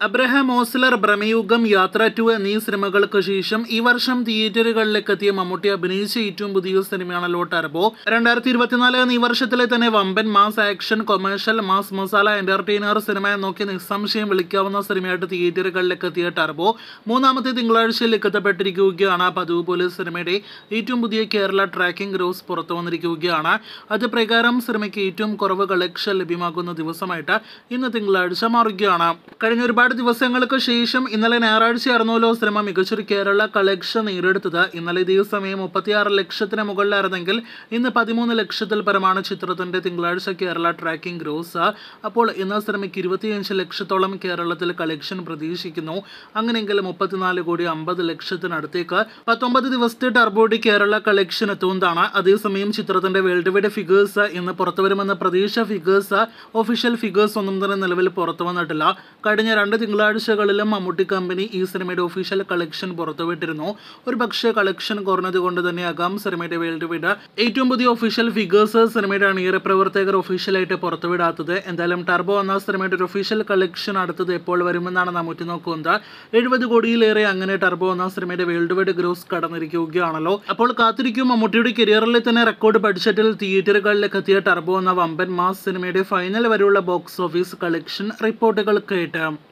Abraham Ozler Bramayugam യാത്ര to എന്നീ സിനിമകൾക്ക് ശേഷം ഈ വർഷം തിയേറ്ററുകളിലേക്ക് എത്തിയ മമ്മൂട്ടി അഭിനയിച്ച ഏറ്റവും പുതിയ സിനിമയാണല്ലോ ടർബോ രണ്ടായിരത്തി ഇരുപത്തിനാല് എന്നീ വർഷത്തിലെ തന്നെ വമ്പൻ mass action commercial mass masala entertainer cinema എന്നൊക്കെ നിസ്സംശയം വിളിക്കാവുന്ന സിനിമയായിട്ട് തിയേറ്ററുകളിലേക്ക് എത്തിയ ടർബോ മൂന്നാമത്തെ തിങ്കളാഴ്ചയിലേക്ക് എത്തപ്പെട്ടിരിക്കുകയാണ് പതിവ് പോലെ സിനിമയുടെ ഏറ്റവും പുതിയ കേരള ട്രാക്കിംഗ് ഗ്രോസ് പുറത്തു വന്നിരിക്കുകയാണ് അത് പ്രകാരം സിനിമയ്ക്ക് ഏറ്റവും കുറവ് കളക്ഷൻ ലഭ്യമാകുന്ന ദിവസമായിട്ട് ഇന്ന് തിങ്കളാഴ്ച മാറുകയാണ് കഴിഞ്ഞ ഒരുപാട് ദിവസങ്ങൾക്ക് ശേഷം ഇന്നലെ ഞായറാഴ്ചയായിരുന്നല്ലോ സിനിമ മികച്ചൊരു കേരള കളക്ഷൻ നേടിയെടുത്തത് ഇന്നലെ ഇതേ സമയം മുപ്പത്തിയാറ് ലക്ഷത്തിന് മുകളിലായിരുന്നെങ്കിൽ ഇന്ന് പതിമൂന്ന് ലക്ഷത്തിൽ പരമാണ് ചിത്രത്തിന്റെ തിങ്കളാഴ്ച കേരള ട്രാക്കിംഗ് ഗ്രോസ് അപ്പോൾ ഇന്ന് സിനിമയ്ക്ക് ഇരുപത്തിയഞ്ച് ലക്ഷത്തോളം കേരളത്തിൽ കളക്ഷൻ പ്രതീക്ഷിക്കുന്നു അങ്ങനെയെങ്കിൽ മുപ്പത്തിനാല് കോടി അമ്പത് ലക്ഷത്തിനടുത്തേക്ക് പത്തൊമ്പത് ദിവസത്തെ ടർബോഡി കേരള കളക്ഷൻ എത്തുന്നതാണ് അതേസമയം ചിത്രത്തിന്റെ വേൾഡ് വൈഡ് ഫിഗേഴ്സ് ഇന്ന് പുറത്തു വരുമെന്ന പ്രതീക്ഷ ഫിഗേഴ്സ് ഒഫീഷ്യൽ ഫിഗേഴ്സ് ഒന്നും തന്നെ നിലവിൽ പുറത്തു വന്നിട്ടില്ല കഴിഞ്ഞ രണ്ട് തിങ്കളാഴ്ചകളിലും മമ്മൂട്ടി കമ്പനി ഈ സിനിമയുടെ ഒഫീഷ്യൽ കളക്ഷൻ പുറത്തുവിട്ടിരുന്നു ഒരു പക്ഷേ കളക്ഷൻ കുറഞ്ഞത് കൊണ്ട് തന്നെയാകാം സിനിമയുടെ വേൾഡ് വൈഡ് ഏറ്റവും പുതിയ ഒഫീഷ്യൽ ഫിഗേഴ്സ് സിനിമയുടെ അണിയറ പ്രവർത്തകർ ഒഫീഷ്യലായിട്ട് പുറത്തുവിടാത്തത് എന്തായാലും ടർബോ എന്ന സിനിമയുടെ ഒരു ഒഫീഷ്യൽ കളക്ഷൻ അടുത്തത് എപ്പോൾ വരുമെന്നാണ് നാം ഉറ്റുനോക്കുന്നത് എഴുപത് കോടിയിലേറെ അങ്ങനെ ടർബോ എന്ന സിനിമയുടെ വേൾഡ് വൈഡ് ഗ്രോസ് കടന്നിരിക്കുകയാണല്ലോ അപ്പോൾ കാത്തിരിക്കും മമ്മൂട്ടിയുടെ കരിയറിലെ തന്നെ റെക്കോർഡ് ബഡ്ജറ്റിൽ തിയേറ്ററുകളിലേക്ക് എത്തിയ ടർബോ എന്ന വമ്പൻ മാസ് സിനിമയുടെ ഫൈനൽ വരെയുള്ള ബോക്സ് ഓഫീസ് കളക്ഷൻ റിപ്പോർട്ടുകൾ കേട്ട്